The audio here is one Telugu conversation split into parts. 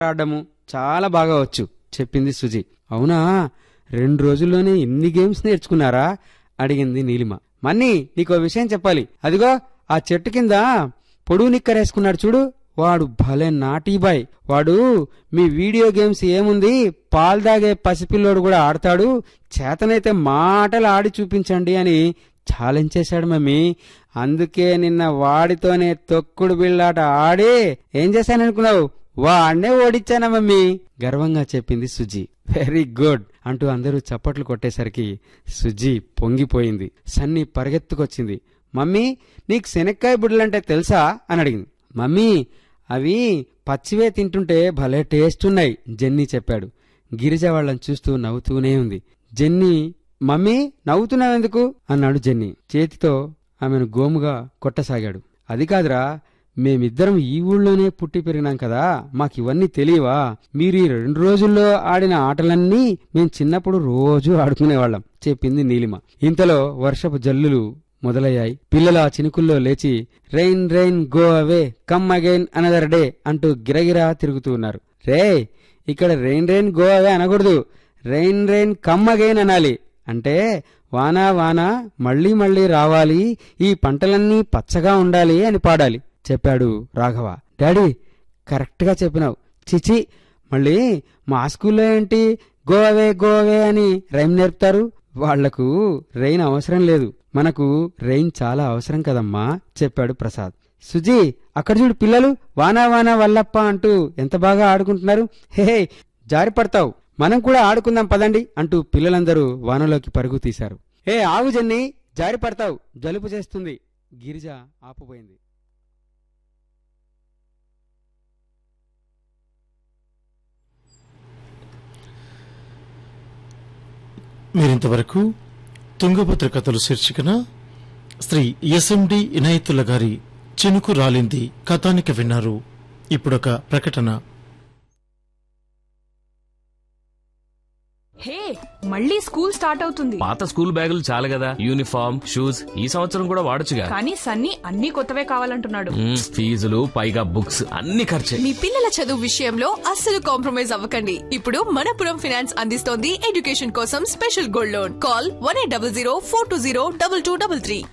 ఆడడము చాలా బాగా వచ్చు చెప్పింది సుజి అవునా రెండు రోజుల్లోనే ఇన్ని గేమ్స్ నేర్చుకున్నారా అడిగింది నీలిమ మన్ని నీకో విషయం చెప్పాలి అదిగో ఆ చెట్టు కింద పొడుగు నిక్కరేసుకున్నాడు చూడు వాడు భలే నాటీ బాయ్ వాడు మీ వీడియో గేమ్స్ ఏముంది పాలు దాగే పసిపిల్లోడు కూడా ఆడతాడు చేతనైతే మాటలు ఆడి చూపించండి అని ఛాలెంజ్ చేశాడు మమ్మీ అందుకే నిన్న వాడితోనే తొక్కుడు బిళ్ళాట ఆడి ఏం చేశాననుకున్నావు వాడినే ఓడిచ్చానా మమ్మీ గర్వంగా చెప్పింది సుజీ వెరీ గుడ్ అంటూ అందరూ చప్పట్లు కొట్టేసరికి సుజీ పొంగిపోయింది సన్ని పరిగెత్తుకొచ్చింది మమ్మీ నీకు శనక్కాయ బుడ్డలంటే తెలుసా అని అడిగింది మమ్మీ అవి పచ్చివే తింటుంటే భలే టేస్ట్ ఉన్నాయి జెన్నీ చెప్పాడు గిరిజ వాళ్ళని చూస్తూ నవ్వుతూనే ఉంది జెన్నీ మమ్మీ నవ్వుతున్నావెందుకు అన్నాడు జెన్నీ చేతితో ఆమెను గోముగా కొట్టసాగాడు అది కాదురా మేమిద్దరం ఈ ఊళ్ళోనే పుట్టి పెరిగినాం కదా మాకివన్నీ తెలియవా మీరు ఈ రెండు రోజుల్లో ఆడిన ఆటలన్నీ మేం చిన్నప్పుడు రోజూ ఆడుకునేవాళ్ళం చెప్పింది నీలిమ ఇంతలో వర్షపు జల్లులు మొదలయ్యాయి పిల్లలు ఆ చినుకుల్లో లేచి rain rain go away come again another day అంటూ గిరగిరా తిరుగుతూ ఉన్నారు రే ఇక్కడ రెయిన్ రెయిన్ గో అవే అనకూడదు రెయిన్ రెయిన్ కమ్ అగైన్ అనాలి అంటే వానా వానా మళ్ళీ మళ్ళీ రావాలి ఈ పంటలన్నీ పచ్చగా ఉండాలి అని పాడాలి చెప్పాడు రాఘవ డాడీ కరెక్ట్గా చెప్పినావు చిచి మళ్ళీ మా స్కూల్లో ఏంటి గో అవే గో అవే అని రైమ్ నేర్పుతారు వాళ్లకు రెయిన్ అవసరం లేదు మనకు రెయిన్ చాలా అవసరం కదమ్మా చెప్పాడు ప్రసాద్ సుజీ అక్కడ చూడు పిల్లలు వానా వానా వల్లప్ప అంటూ ఎంత బాగా ఆడుకుంటున్నారు హే హే, జారి పడతావు మనం కూడా ఆడుకుందాం పదండి అంటూ పిల్లలందరూ వానలోకి పరుగు తీశారు ఏ ఆగు జన్ని జారి పడతావు జలుబు చేస్తుంది గిరిజ ఆపుపోయింది మీరింతవరకు తుంగభద్ర కథలు శీర్షికన శ్రీ ఎస్ఎండి ఇనాయతుల్లా గారి చినుకు రాలింది కథానిక విన్నారు ఇప్పుడొక ప్రకటన హే మళ్ళీ స్కూల్ స్టార్ట్ అవుతుంది పాత స్కూల్ బ్యాగులు చాలు కదా యూనిఫామ్ షూస్ ఈ సంవత్సరం కూడా వాడొచ్చుగా కానీ సన్నీ అన్ని కొత్తవే కావాలంటున్నాడు మ్మ్, ఫీజులు పైగా బుక్స్ అన్ని ఖర్చే మీ పిల్లల చదువు విషయంలో అస్సలు కాంప్రమైజ్ అవ్వకండి ఇప్పుడు మనపురం ఫైనాన్స్ అందిస్తోంది ఎడ్యుకేషన్ కోసం special gold loan call one eight double zero four two zero double two double three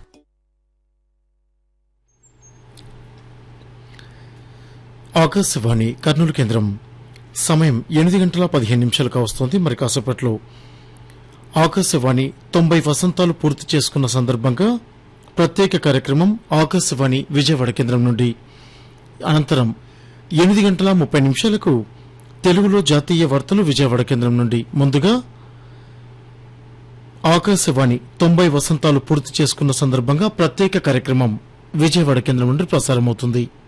Akashvani Kurnool కేంద్రం సమయం ఎనిమిది గంటల పదిహేను నిమిషాలుగా వస్తోంది మరి కాసేపట్లో ఆకాశవాణి తొంభై వసంతాలు పూర్తి చేసుకున్న సందర్భంగా ప్రత్యేక కార్యక్రమం ఆకాశవాణి విజయవాడ కేంద్రం నుండి అనంతరం ఎనిమిది గంటల ముప్పై నిమిషాలకు తెలుగులో జాతీయ వార్తలు విజయవాడ కేంద్రం నుండి ముందుగా ఆకాశవాణి తొంభై వసంతాలు పూర్తి చేసుకున్న సందర్భంగా ప్రత్యేక కార్యక్రమం విజయవాడ కేంద్రం నుండి ప్రసారమవుతుంది